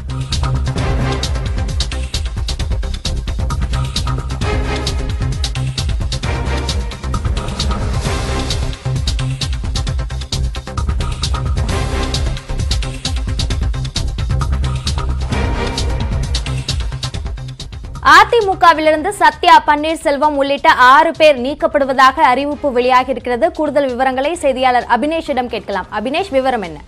அதிமுகவிலிருந்து சத்யா பன்னீர்செல்வம் உள்ளிட்ட ஆறு பேர் நீக்கப்படுவதாக அறிவிப்பு வெளியாகி இருக்கிறது கூடுதல் விவரங்களை செய்தியாளர் அபினேஷிடம் கேட்கலாம் அபினேஷ் விவரம் என்ன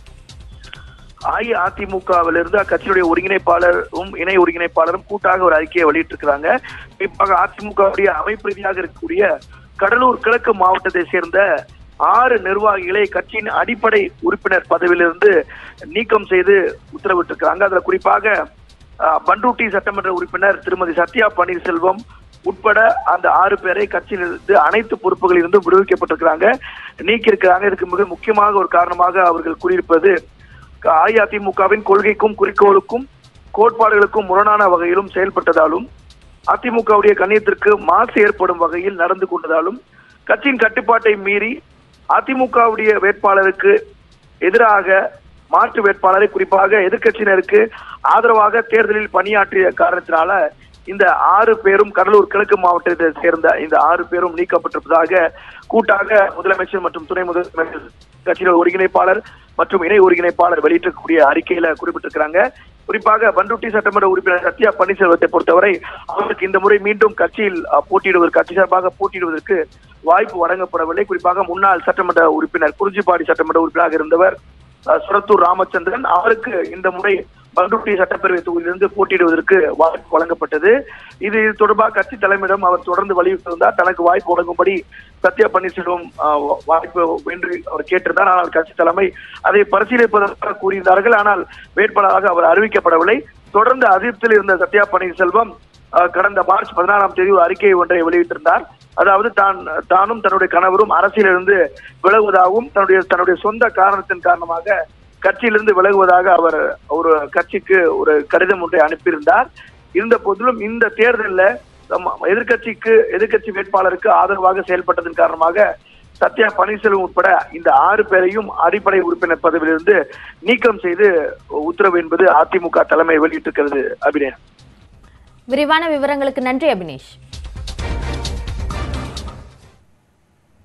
அஇஅதிமுகவிலிருந்து அக்கட்சியுடைய ஒருங்கிணைப்பாளரும் இணை ஒருங்கிணைப்பாளரும் கூட்டாக ஒரு அறிக்கையை வெளியிட்டிருக்கிறாங்க குறிப்பாக அதிமுகவுடைய அமைப்பு ரீதியாக இருக்கக்கூடிய கடலூர் கிழக்கு மாவட்டத்தை சேர்ந்த ஆறு நிர்வாகிகளை கட்சியின் அடிப்படை உறுப்பினர் பதவியிலிருந்து நீக்கம் செய்து உத்தரவிட்டிருக்கிறாங்க அதுல குறிப்பாக அஹ், பண்ருட்டி சட்டமன்ற உறுப்பினர் திருமதி சத்யா பன்னீர்செல்வம் உட்பட அந்த ஆறு பேரை கட்சியிலிருந்து அனைத்து பொறுப்புகளில் இருந்து விடுவிக்கப்பட்டிருக்கிறாங்க நீக்கியிருக்கிறாங்க இதுக்கு மிக முக்கியமாக ஒரு காரணமாக அவர்கள் கூறியிருப்பது அஇஅதிமுகவின் கொள்கைக்கும் குறிக்கோளுக்கும் கோட்பாடுகளுக்கும் முரணான வகையிலும் செயல்பட்டதாலும் அதிமுகவுடைய கண்ணியத்திற்கு மாசு ஏற்படும் வகையில் நடந்து கொண்டதாலும் கட்சியின் கட்டுப்பாட்டை மீறி அதிமுகவுடைய வேட்பாளருக்கு எதிராக மாற்று வேட்பாளரை குறிப்பாக எதிர்க்கட்சியினருக்கு ஆதரவாக தேர்தலில் பணியாற்றிய காரணத்தினால இந்த ஆறு பேரும் கடலூர் கிழக்கு மாவட்டத்தை சேர்ந்த இந்த ஆறு பேரும் நீக்கப்பட்டிருப்பதாக கூட்டாக முதலமைச்சர் மற்றும் துணை முதலமைச்சர் கட்சியின் ஒருங்கிணைப்பாளர் மற்றும் இணை ஒருங்கிணைப்பாளர் வெளியிட்டிருக்கக்கூடிய அறிக்கையில குறிப்பிட்டிருக்கிறாங்க குறிப்பாக பண்ருட்டி சட்டமன்ற உறுப்பினர் சத்யா பன்னீர்செல்வத்தை பொறுத்தவரை அவருக்கு இந்த முறை மீண்டும் கட்சியில் அஹ், போட்டியிடுவதற்கு கட்சி சார்பாக போட்டியிடுவதற்கு வாய்ப்பு வழங்கப்படவில்லை குறிப்பாக முன்னாள் சட்டமன்ற உறுப்பினர் குறிஞ்சிப்பாடி சட்டமன்ற உறுப்பினராக இருந்தவர் அஹ், சுரத்தூர் ராமச்சந்திரன் அவருக்கு இந்த முறை பண்ருட்டி சட்டப்பேரவை தொகுதியிலிருந்து போட்டியிடுவதற்கு வாய்ப்பு வழங்கப்பட்டது இது தொடர்பாக கட்சி தலைமையிடம் அவர் தொடர்ந்து வலியுறுத்தியிருந்தார் தனக்கு வாய்ப்பு வழங்கும்படி சத்யா பன்னீர்செல்வம் அஹ், வாய்ப்பு என்று அவர் கேட்டிருந்தார் ஆனால் கட்சி தலைமை அதை பரிசீலிப்பதற்காக கூறியிருந்தார்கள் ஆனால் வேட்பாளராக அவர் அறிவிக்கப்படவில்லை தொடர்ந்து அதிருப்தியில் இருந்த சத்யா பன்னீர்செல்வம் அஹ், கடந்த மார்ச் பதினாறாம் தேதி ஒரு அறிக்கை ஒன்றை வெளியிட்டிருந்தார் அதாவது தான் தானும் தன்னுடைய கணவரும் அரசியலிருந்து விலகுவதாகவும் தன்னுடைய தன்னுடைய சொந்த காரணத்தின் காரணமாக கட்சியிலிருந்து விலகுவதாக அவர் ஒரு கட்சிக்கு ஒரு கடிதம் ஒன்றை அனுப்பியிருந்தார் இருந்த போதிலும் இந்த தேர்தலில் எதிர்க்கட்சிக்கு எதிர்க்கட்சி வேட்பாளருக்கு ஆதரவாக செயல்பட்டதன் காரணமாக சத்யா பன்னீர்செல்வம் உட்பட இந்த ஆறு பேரையும் அடிப்படை உறுப்பினர் பதவியிலிருந்து நீக்கம் செய்து உத்தரவு என்பது அதிமுக தலைமை வெளியிட்டிருக்கிறது அபிநயா விரிவான விவரங்களுக்கு நன்றி அபினேஷ்